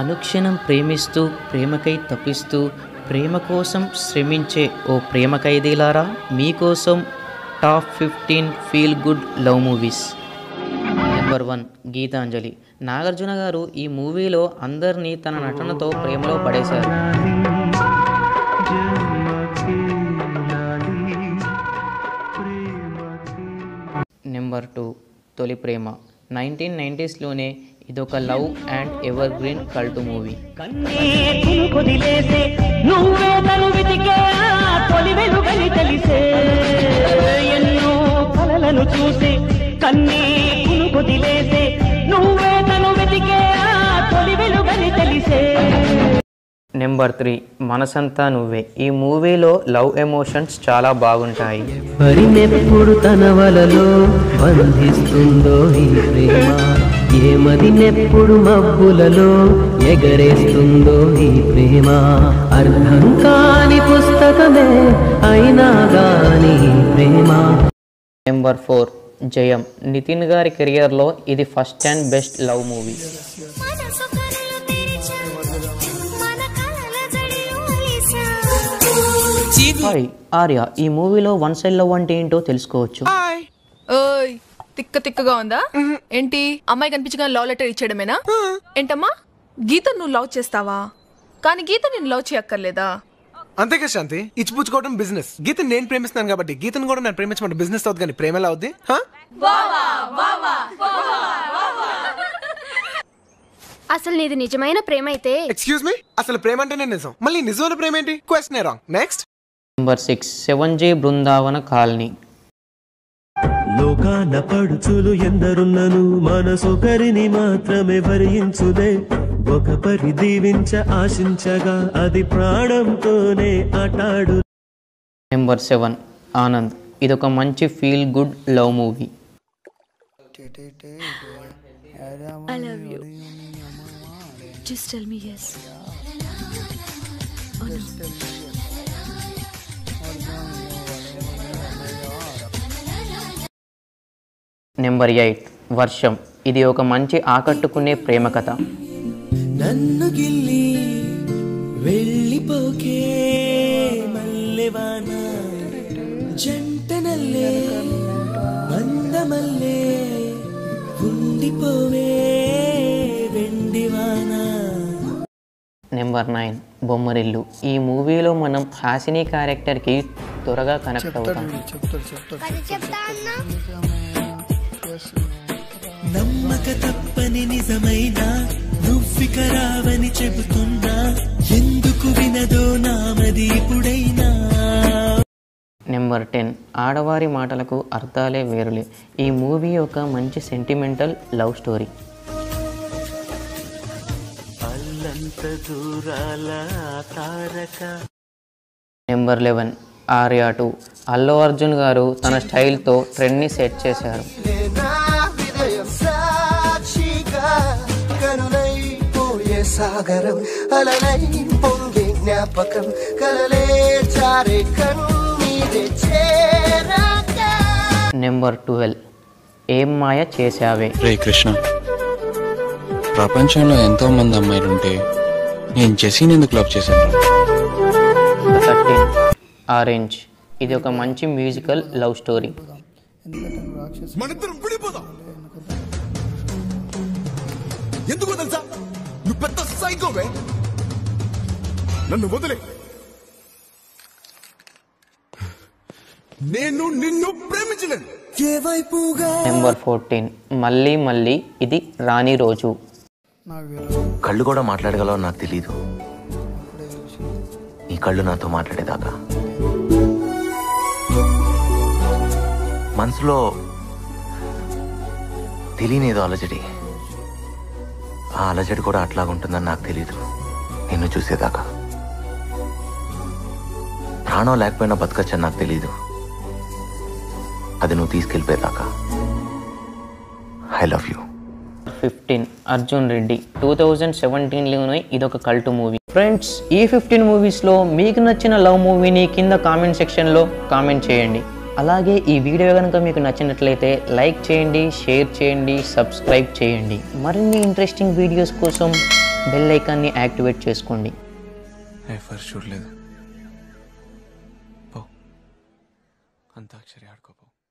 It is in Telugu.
అనుక్షణం ప్రేమిస్తూ ప్రేమకై తప్పిస్తూ ప్రేమ కోసం శ్రమించే ఓ ప్రేమ ఖైదీలారా మీకోసం top fifteen feel good love movies number one Geetanjali Nagarjuna గారు ఈ మూవీలో అందరినీ తన నటనతో ప్రేమలో పడేశారు నెంబర్ టూ తొలి ప్రేమ నైన్టీన్ నైంటీస్లోనే ఇదొక love and evergreen cult movie కన్నీకును కొదిలేసే నువ్వే తను వెతికే ఆ తొలి వెలుగని తెలిసే ఎన్నో కలలను చూసి కన్నీకును కొదిలేసే నువ్వే తను వెతికే ఆ తొలి వెలుగని తెలిసే నెంబర్ త్రీ మనసంతా నువ్వే ఈ మూవీలో లవ్ ఎమోషన్స్ చాలా బాగుంటాయి పరినెప్పుడు తన వలలో బంధిస్తుందో ఈ ప్రేమ ఏమది నెప్పుడు మబ్బులలో ఎగరేస్తుందో ఈ ప్రేమ అర్థం కాని పుస్తకమే అయినా గాని ఈ ప్రేమ నెంబర్ ఫోర్ జయం నితిన్ గారి కెరియర్లో ఇది first and best love movie మనసు కనులు తెరిచా మన కలల జడిలో అలిసా హాయ్ ఆర్య ఈ మూవీలో వన్ సైడ్ లవ్ అంటే ఏంటో తెలుసుకోవచ్చు ఓయ్ తిక్క తిక్కగా ఉందా ఏంటి అమ్మాయి కనిపించగానే లవ్ లెటర్ ఇచ్చేయడమేనా ఏంటమ్మా గీత నువ్వు లవ్ చేస్తావా కానీ గీత నేను లవ్ చేయక్కర్లేదా అంతేగా శాంతి ఇచ్చిపుచ్చుకోవడం బిజినెస్ గీతను నేను ప్రేమిస్తున్నాను కాబట్టి గీతను కూడా నేను ప్రేమించమంటే బిజినెస్ అవుతుంది కానీ ప్రేమ ఎలా అవుద్ది హా? అసలు నీది నిజమైన ప్రేమ అయితే ఎక్స్క్యూజ్ మీ అసలు ప్రేమ అంటేనే నిజం మళ్ళీ నిజమైన ప్రేమ ఏంటి question wrong next number six seven G Brindavan colony లోకాన పడుచులు ఎందరున్నను మనసొకరిని మాత్రమే భరించులే ఒక పరి దీవించ ఆశించగా అది ప్రాణంతోనే ఆటాడు నెంబర్ సెవెన్ ఆనంద్ ఇదొక మంచి feel good love movie I love you just tell me yes number eight Varsham ఇది ఒక మంచి ఆకట్టుకునే ప్రేమ కథ నన్ను గిల్లి వెళ్ళిపోకే మల్లెవాన జంట నల్లే మందమల్లే ఉండిపోవే వెండివాన నెంబర్ నైన్ బొమ్మరిల్లు ఈ మూవీలో మనం హాసిని క్యారెక్టర్కి త్వరగా కనెక్ట్ అవుతాం నమ్మక తప్పని నిజమైనా నువ్విక రావని చెబుతున్నా ఎందుకు వినదో నామది ఇప్పుడైనా నెంబర్ టెన్ ఆడవారి మాటలకు అర్థాలే వేరులే ఈ మూవీ ఒక మంచి సెంటిమెంటల్ లవ్ స్టోరీ అల్లంత దూరాల తారక number eleven Arya two Allu Arjun గారు తన స్టైల్తో ట్రెండ్ని సెట్ చేశారు సాగరం అలలై పొంగే జ్ఞాపకం కలలే చారే కన్నీరే చేరాక నెంబర్ ట్వెల్వ్ ఏం మాయ చేశావే రే కృష్ణ ప్రపంచంలో ఎంతో మంది అమ్మాయిలుంటే నేను జెసీని ఎందుకు లవ్ చేశాను థర్టీన్ ఆరెంజ్ ఇది ఒక మంచి మ్యూజికల్ లవ్ స్టోరీ మనిద్దరం విడిపోదాం ఎందుకో తెలుసా నువ్వు పెద్ద సైకోవే నన్ను వదిలే నేను నిన్ను ప్రేమించలేను ఏ వైపుగా నెంబర్ ఫోర్టీన్ మళ్ళీ మళ్ళీ ఇది రాని రోజు కళ్ళు కూడా మాట్లాడగలవో నాకు తెలీదు నీ కళ్ళు నాతో మాట్లాడేదాకా మనసులో తెలియనేదో అలజడి ఆ అలజడి కూడా అట్లాగుంటుందని నాకు తెలీదు నిన్ను చూసేదాకా ప్రాణం లేకపోయినా బతకచ్చని నాకు తెలీదు అది నువ్వు తీసుకెళ్ళిపోయేదాకా I love you fifteen Arjun Reddy two thousand సెవెంటీన్లోనే ఇదొక కల్ట్ మూవీ ఫ్రెండ్స్ ఈ ఫిఫ్టీన్ మూవీస్లో మీకు నచ్చిన లవ్ మూవీని కింద కామెంట్ సెక్షన్లో కామెంట్ చేయండి అలాగే ఈ వీడియో కనుక మీకు నచ్చినట్లయితే లైక్ చేయండి షేర్ చేయండి సబ్స్క్రైబ్ చేయండి మరిన్ని ఇంట్రెస్టింగ్ వీడియోస్ కోసం బెల్ ఐకాన్ని యాక్టివేట్ చేసుకోండి ఏ ఫస్ట్ చూడలేదు పో అంతాక్షరి ఆడుకోపో